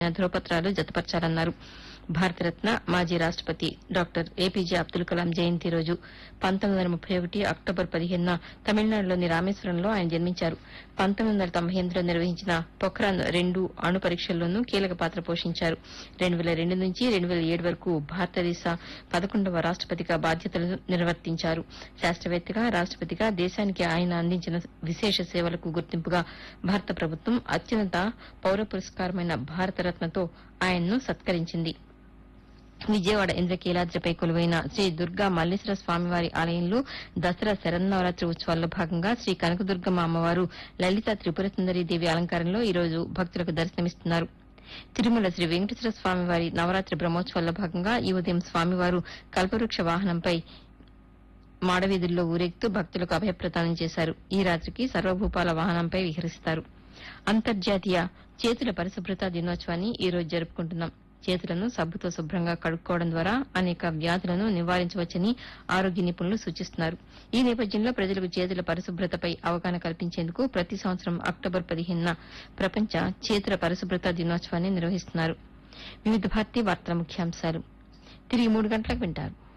ధ్రువపత్రాలు జతపరచాలన్నారు భారతరత్న మాజీ రాష్టపతి doctor APJ Abdul Kalam జయంతి రోజు పంతొమ్మిది వందల ముప్పై ఒకటి అక్టోబర్ పదిహేనున తమిళనాడులోని రామేశ్వరంలో ఆయన జన్మించారు పంతొమ్మిది వందల తొంభై ఎనిమిదిలో నిర్వహించిన పొఖ్రాన్ రెండు అణు పరీక్షల్లోనూ కీలక పాత్ర పోషించారు రెండు వేల రెండు నుంచి రెండు వేల ఏడు వరకు భారతదేశ పదకొండవ రాష్టపతిగా బాధ్యతలను నిర్వర్తించారు శాస్త్రవేత్తగా రాష్టపతిగా దేశానికి ఆయన అందించిన విశేష సేవలకు గుర్తింపుగా భారత ప్రభుత్వం అత్యున్నత పౌర పురస్కారమైన భారతరత్నతో ఆయన్ను సత్కరించింది విజయవాడ ఇంద్రకీలాద్రిపై కొలువైన శ్రీ దుర్గా మల్లేశ్వర స్వామివారి ఆలయంలో దసరా శరన్నవరాత్రి ఉత్సవాల్లో భాగంగా శ్రీ కనకదుర్గమ్మ అమ్మవారు లలిత త్రిపుర దేవి అలంకారంలో ఈ రోజు భక్తులకు దర్శనమిస్తున్నారు తిరుమల శ్రీ వెంకటేశ్వర స్వామివారి నవరాత్రి బ్రహ్మోత్సవాల్లో భాగంగా ఈ ఉదయం స్వామివారు కల్పవృక్ష వాహనంపై మాడవీధుల్లో ఊరేగుతూ భక్తులకు అభయప్రదానం చేశారు ఈ రాత్రికి సర్వభూపాల వాహనంపై విహరిస్తారు అంతర్జాతీయ చేతుల పరిశుభ్రత దినోత్సవాన్ని ఈ రోజు జరుపుకుంటున్నాం చేతులను సబ్బుతో శుభ్రంగా కడుక్కోవడం ద్వారా అనేక వ్యాధులను నివారించవచ్చని ఆరోగ్య నిపుణులు సూచిస్తున్నారు ఈ నేపథ్యంలో ప్రజలకు చేతుల పరిశుభ్రతపై అవగాహన కల్పించేందుకు ప్రతి సంవత్సరం అక్టోబర్ పదిహేనున ప్రపంచ చేతుల పరిశుభ్రత దినోత్సవాన్ని నిర్వహిస్తున్నారు వివిధ భారతీయ వార్తల ముఖ్యాంశాలు తిరిగి మూడు గంటలకు వింటారు